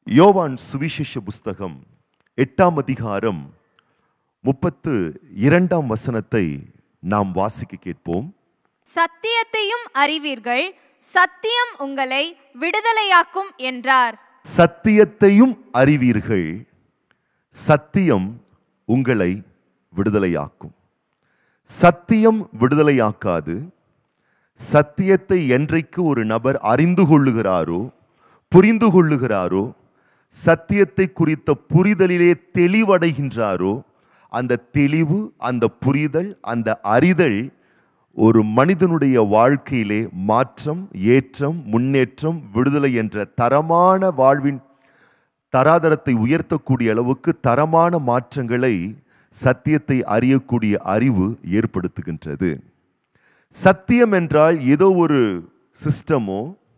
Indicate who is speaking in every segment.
Speaker 1: யோவான் சுவிசேஷ புஸ்தகம் எட்டாம் அதிகாரம் முப்பத்து இரண்டாம் வசனத்தை நாம் வாசிக்க கேட்போம்
Speaker 2: சத்தியத்தையும் அறிவீர்கள் சத்தியம் உங்களை விடுதலையாக்கும் என்றார்
Speaker 1: சத்தியத்தையும் அறிவீர்கள் சத்தியம் உங்களை விடுதலையாக்கும் சத்தியம் விடுதலையாக்காது சத்தியத்தை என்றைக்கு ஒரு நபர் அறிந்து கொள்ளுகிறாரோ புரிந்து கொள்ளுகிறாரோ சத்தியத்தை குறித்த புரிதலிலே தெளிவடைகின்றாரோ அந்த தெளிவு அந்த புரிதல் அந்த அறிதல் ஒரு மனிதனுடைய வாழ்க்கையிலே மாற்றம் ஏற்றம் முன்னேற்றம் விடுதலை என்ற தரமான வாழ்வின் தராதரத்தை உயர்த்தக்கூடிய அளவுக்கு தரமான மாற்றங்களை சத்தியத்தை அறியக்கூடிய அறிவு ஏற்படுத்துகின்றது சத்தியம் என்றால் ஏதோ ஒரு சிஸ்டமோ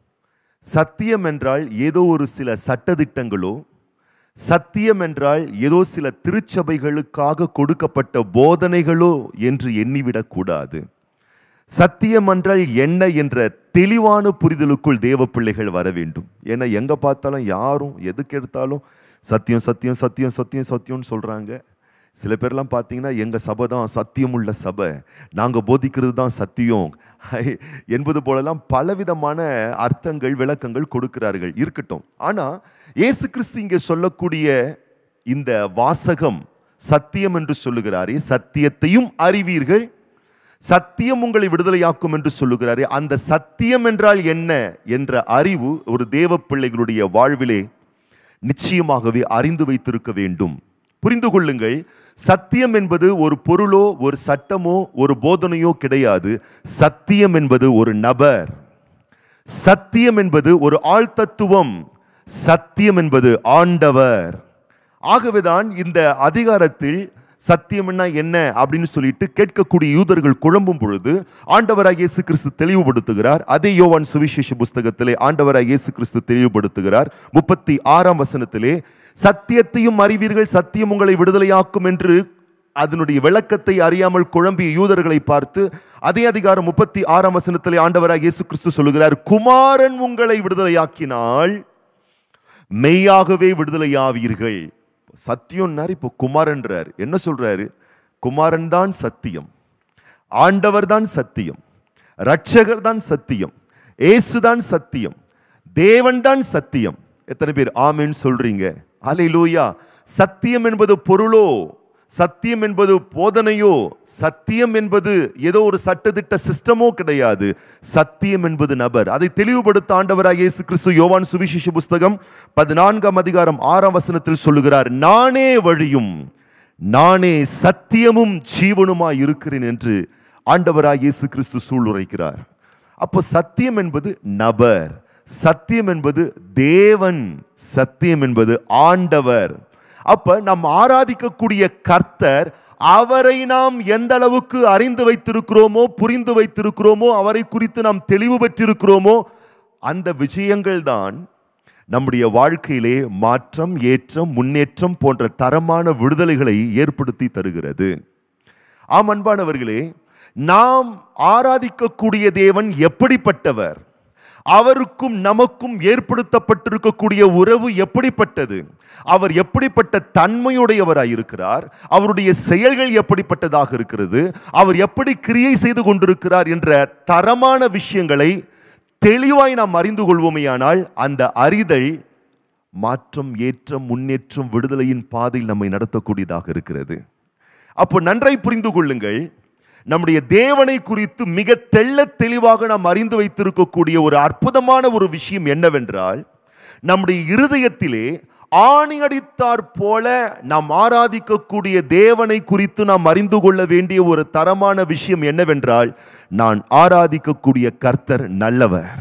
Speaker 1: சத்தியம் என்றால் ஏதோ ஒரு சில சட்டதிட்டங்களோ சத்தியம் என்றால் ஏதோ சில திருச்சபைகளுக்காக கொடுக்கப்பட்ட போதனைகளோ என்று எண்ணிவிடக்கூடாது சத்தியம் என்றால் என்ன என்ற தெளிவான புரிதலுக்குள் தேவ பிள்ளைகள் வர வேண்டும் ஏன்னா எங்க பார்த்தாலும் யாரும் எதுக்கு எடுத்தாலும் சத்தியம் சத்தியம் சத்தியம் சத்தியம் சத்தியம்னு சொல்றாங்க சில பேர்லாம் பார்த்தீங்கன்னா எங்க சபை தான் சத்தியம் உள்ள சபை நாங்க போதிக்கிறது தான் சத்தியம் என்பது போலலாம் பலவிதமான அர்த்தங்கள் விளக்கங்கள் கொடுக்கிறார்கள் இருக்கட்டும் ஆனா இயேசு கிறிஸ்து இங்கே சொல்லக்கூடிய இந்த வாசகம் சத்தியம் என்று சொல்லுகிறாரே சத்தியத்தையும் அறிவீர்கள் சத்தியம் உங்களை விடுதலையாக்கும் என்று சொல்லுகிறாரே அந்த சத்தியம் என்றால் என்ன என்ற அறிவு ஒரு தேவ பிள்ளைகளுடைய வாழ்விலே நிச்சயமாகவே அறிந்து வைத்திருக்க வேண்டும் புரிந்து கொள்ளுங்கள் சத்தியம் என்பது ஒரு பொருளோ ஒரு சட்டமோ ஒரு போதனையோ கிடையாது சத்தியம் என்பது ஒரு நபர் சத்தியம் என்பது ஒரு ஆழ்தத்துவம் சத்தியம் என்பது ஆண்டவர் ஆகவேதான் இந்த அதிகாரத்தில் சத்தியம்னா என்ன அப்படின்னு சொல்லிட்டு கேட்கக்கூடிய யூதர்கள் குழம்பும் பொழுது ஆண்டவராக இயேசு கிறிஸ்து தெளிவுபடுத்துகிறார் அதே யோவான் சுவிசேஷ புஸ்தகத்திலே ஆண்டவராக இயேசு கிறிஸ்து தெளிவுபடுத்துகிறார் முப்பத்தி ஆறாம் வசனத்திலே சத்தியத்தையும் அறிவீர்கள் சத்தியம் உங்களை விடுதலையாக்கும் என்று அதனுடைய விளக்கத்தை அறியாமல் குழம்பிய யூதர்களை பார்த்து அதே அதிகாரம் முப்பத்தி ஆறாம் வசனத்திலே ஆண்டவராக இயேசு கிறிஸ்து சொல்லுகிறார் குமாரன் உங்களை விடுதலையாக்கினால் மெய்யாகவே விடுதலையாவீர்கள் சத்தியம்னார் இப்போ குமாரன்றார் என்ன சொல்றாரு குமாரன் தான் சத்தியம் ஆண்டவர் தான் சத்தியம் ரட்சகர் தான் சத்தியம் ஏசு தான் சத்தியம் தேவன் தான் சத்தியம் எத்தனை பேர் ஆமென்னு சொல்றீங்க அலை லூயா சத்தியம் என்பது பொருளோ சத்தியம் என்பது போதனையோ சத்தியம் என்பது ஏதோ ஒரு சட்டத்திட்ட சிஸ்டமோ கிடையாது சத்தியம் என்பது நபர் அதை தெளிவுபடுத்த ஆண்டவராக இயேசு கிறிஸ்து யோவான் சுவிசேஷ புஸ்தகம் பதினான்காம் அதிகாரம் ஆறாம் வசனத்தில் சொல்லுகிறார் நானே வழியும் நானே சத்தியமும் ஜீவனுமாய் இருக்கிறேன் என்று ஆண்டவராக இயேசு கிறிஸ்து சூளுரைக்கிறார் அப்போ சத்தியம் என்பது நபர் சத்தியம் என்பது தேவன் சத்தியம் என்பது ஆண்டவர் அப்ப நாம் ஆராதிக்கக்கூடிய கர்த்தர் அவரை நாம் எந்த அளவுக்கு அறிந்து வைத்திருக்கிறோமோ புரிந்து வைத்திருக்கிறோமோ அவரை குறித்து நாம் தெளிவு பெற்றிருக்கிறோமோ அந்த விஷயங்கள் தான் நம்முடைய வாழ்க்கையிலே மாற்றம் ஏற்றம் முன்னேற்றம் போன்ற தரமான விடுதலைகளை ஏற்படுத்தி தருகிறது ஆம் அன்பானவர்களே நாம் ஆராதிக்கக்கூடிய தேவன் எப்படிப்பட்டவர் அவருக்கும் நமக்கும் ஏற்படுத்தப்பட்டிருக்கக்கூடிய உறவு எப்படிப்பட்டது அவர் எப்படிப்பட்ட தன்மையுடையவராய் இருக்கிறார் அவருடைய செயல்கள் எப்படிப்பட்டதாக இருக்கிறது அவர் எப்படி கிரியை செய்து கொண்டிருக்கிறார் என்ற தரமான விஷயங்களை தெளிவாய் நாம் அறிந்து கொள்வோமேயானால் அந்த அறிதல் மாற்றம் ஏற்றம் முன்னேற்றம் விடுதலையின் பாதையில் நம்மை நடத்தக்கூடியதாக இருக்கிறது அப்போ நன்றாய் புரிந்து கொள்ளுங்கள் நம்முடைய தேவனை குறித்து மிக தெள்ள தெளிவாக நாம் அறிந்து வைத்திருக்கக்கூடிய ஒரு அற்புதமான ஒரு விஷயம் என்னவென்றால் நம்முடைய இருதயத்திலே ஆணி அடித்தார் போல நாம் ஆராதிக்கக்கூடிய தேவனை குறித்து நாம் அறிந்து கொள்ள வேண்டிய ஒரு தரமான விஷயம் என்னவென்றால் நான் ஆராதிக்கக்கூடிய கர்த்தர் நல்லவர்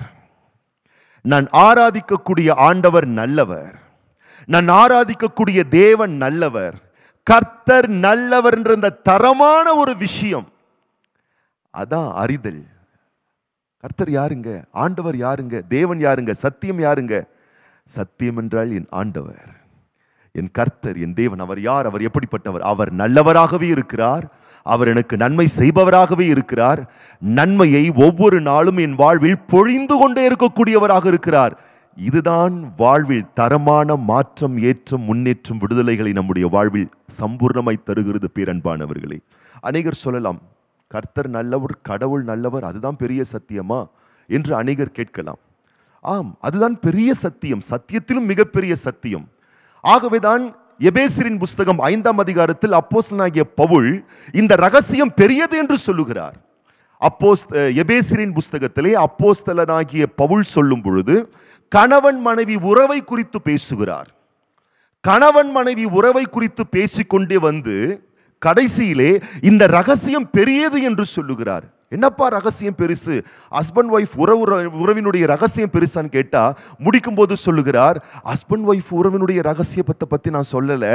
Speaker 1: நான் ஆராதிக்கக்கூடிய ஆண்டவர் நல்லவர் நான் ஆராதிக்கக்கூடிய தேவன் நல்லவர் கர்த்தர் நல்லவர் என்ற இந்த தரமான ஒரு விஷயம் அதான் அறிதல் கர்த்தர் யாருங்க ஆண்டவர் யாருங்க தேவன் யாருங்க சத்தியம் யாருங்க சத்தியம் என்றால் என் ஆண்டவர் என் கர்த்தர் என் தேவன் அவர் யார் அவர் எப்படிப்பட்டவர் அவர் நல்லவராகவே இருக்கிறார் அவர் எனக்கு நன்மை செய்பவராகவே இருக்கிறார் நன்மையை ஒவ்வொரு நாளும் என் வாழ்வில் பொழிந்து கொண்டே இருக்கக்கூடியவராக இருக்கிறார் இதுதான் வாழ்வில் தரமான மாற்றம் ஏற்றம் முன்னேற்றம் விடுதலைகளை நம்முடைய வாழ்வில் சம்பூர்ணமாய் தருகிறது பேரன்பானவர்களே அநேகர் சொல்லலாம் கர்த்தர் நல்லவர் கடவுள் நல்லவர் அதுதான் பெரிய சத்தியமா என்று அநேகர் கேட்கலாம் ஆம் அதுதான் பெரிய சத்தியம் சத்தியத்திலும் மிகப்பெரிய சத்தியம் ஆகவேதான் எபேசிரின் புஸ்தகம் ஐந்தாம் அதிகாரத்தில் அப்போஸ்தலனாகிய பவுல் இந்த ரகசியம் பெரியது என்று சொல்லுகிறார் அப்போஸ் எபேசிரின் புஸ்தகத்திலே அப்போஸ்தலனாகிய பவுல் சொல்லும் பொழுது கணவன் மனைவி உறவை குறித்து பேசுகிறார் கணவன் மனைவி உறவை குறித்து பேசிக்கொண்டே வந்து கடைசியிலே இந்த ரகசியம் பெரியது என்று சொல்லுகிறார் என்னப்பா ரகசியம் பெருசு ஹஸ்பண்ட் ஒய்ஃப் உறவு உறவினுடைய ரகசியம் பெருசான்னு கேட்டா முடிக்கும் போது சொல்லுகிறார் ஹஸ்பண்ட் ஒய்ஃப் உறவினுடைய ரகசியத்தை பத்தி நான் சொல்லல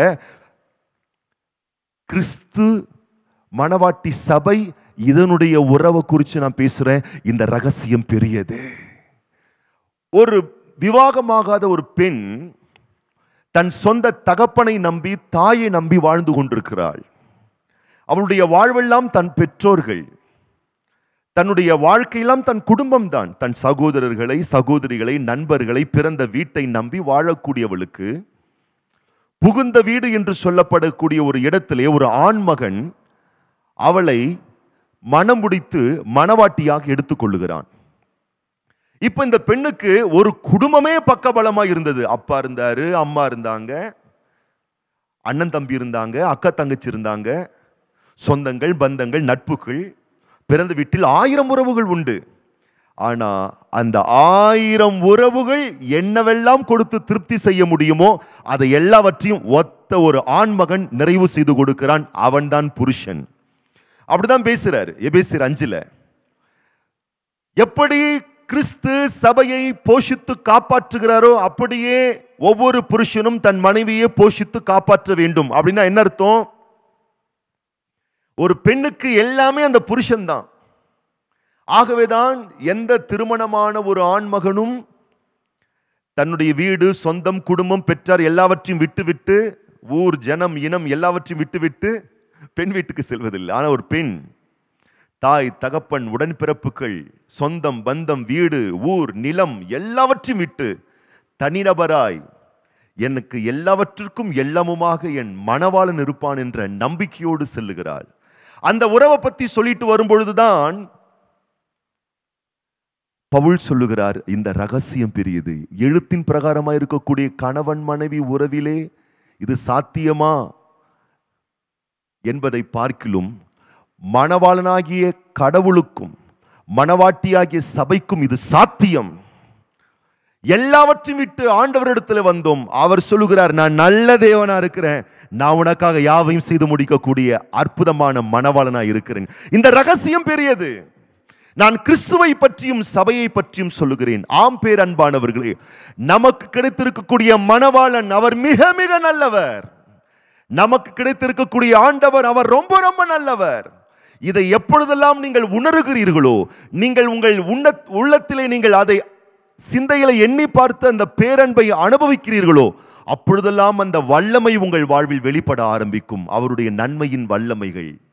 Speaker 1: கிறிஸ்து மணவாட்டி சபை இதனுடைய உறவை குறித்து நான் பேசுறேன் இந்த ரகசியம் பெரியது ஒரு விவாகமாகாத ஒரு பெண் தன் சொந்த தகப்பனை நம்பி தாயை நம்பி வாழ்ந்து கொண்டிருக்கிறாள் அவளுடைய வாழ்வெல்லாம் தன் பெற்றோர்கள் தன்னுடைய வாழ்க்கையெல்லாம் தன் குடும்பம் தான் தன் சகோதரர்களை சகோதரிகளை நண்பர்களை பிறந்த வீட்டை நம்பி வாழக்கூடியவளுக்கு புகுந்த வீடு என்று சொல்லப்படக்கூடிய ஒரு இடத்திலே ஒரு ஆண்மகன் அவளை மனம் முடித்து மணவாட்டியாக எடுத்துக்கொள்ளுகிறான் இப்ப இந்த பெண்ணுக்கு ஒரு குடும்பமே பக்கபலமா இருந்தது அப்பா இருந்தாரு அம்மா இருந்தாங்க அண்ணன் தம்பி இருந்தாங்க அக்கா தங்கச்சி இருந்தாங்க சொந்தங்கள் பந்தங்கள் நட்புகள் பிறந்த வீட்டில் ஆயிரம் உறவுகள் உண்டு ஆனா அந்த ஆயிரம் உறவுகள் என்னவெல்லாம் கொடுத்து திருப்தி செய்ய முடியுமோ அதை எல்லாவற்றையும் ஒத்த ஒரு ஆண்மகன் நிறைவு செய்து கொடுக்கிறான் அவன்தான் புருஷன் அப்படிதான் பேசுறாரு எபேசியர் அஞ்சுல எப்படி கிறிஸ்து சபையை போஷித்து காப்பாற்றுகிறாரோ அப்படியே ஒவ்வொரு புருஷனும் தன் மனைவியை போஷித்து காப்பாற்ற வேண்டும் அப்படின்னா என்ன அர்த்தம் ஒரு பெண்ணுக்கு எல்லாமே அந்த புருஷன் தான் ஆகவேதான் எந்த திருமணமான ஒரு ஆண்மகனும் தன்னுடைய வீடு சொந்தம் குடும்பம் பெற்றார் எல்லாவற்றையும் விட்டுவிட்டு ஊர் ஜனம் இனம் எல்லாவற்றையும் விட்டுவிட்டு பெண் வீட்டுக்கு செல்வதில்லை ஆனால் ஒரு பெண் தாய் தகப்பன் உடன்பிறப்புகள் சொந்தம் பந்தம் வீடு ஊர் நிலம் எல்லாவற்றையும் விட்டு தனிநபராய் எனக்கு எல்லாவற்றிற்கும் எல்லாமுமாக என் மணவாளன் இருப்பான் என்ற நம்பிக்கையோடு செல்லுகிறாள் அந்த உறவை பத்தி சொல்லிட்டு வரும்பொழுதுதான் பவுல் சொல்லுகிறார் இந்த ரகசியம் பெரியது எழுத்தின் பிரகாரமா இருக்கக்கூடிய கணவன் மனைவி உறவிலே இது சாத்தியமா என்பதை பார்க்கிலும் மணவாளனாகிய கடவுளுக்கும் மணவாட்டியாகிய சபைக்கும் இது சாத்தியம் எல்லாவற்றையும் விட்டு ஆண்டவரிடத்துல வந்தோம் அவர் சொல்லுகிறார் நான் நல்ல தேவனா இருக்கிறேன் நான் உனக்காக யாவையும் செய்து முடிக்கக்கூடிய அற்புதமான மணவாளனா இருக்கிறேன் இந்த ரகசியம் பெரியது நான் கிறிஸ்துவை பற்றியும் சபையை பற்றியும் சொல்லுகிறேன் ஆம் பேர் அன்பானவர்களே நமக்கு கிடைத்திருக்கக்கூடிய மணவாளன் அவர் மிக மிக நல்லவர் நமக்கு கிடைத்திருக்கக்கூடிய ஆண்டவர் அவர் ரொம்ப ரொம்ப நல்லவர் இதை எப்பொழுதெல்லாம் நீங்கள் உணர்கிறீர்களோ நீங்கள் உங்கள் உண்ண உள்ளத்திலே நீங்கள் அதை சிந்தையில எண்ணி பார்த்து அந்த பேரன்பை அனுபவிக்கிறீர்களோ அப்பொழுதெல்லாம் அந்த வல்லமை உங்கள் வாழ்வில் வெளிப்பட ஆரம்பிக்கும் அவருடைய நன்மையின் வல்லமைகள்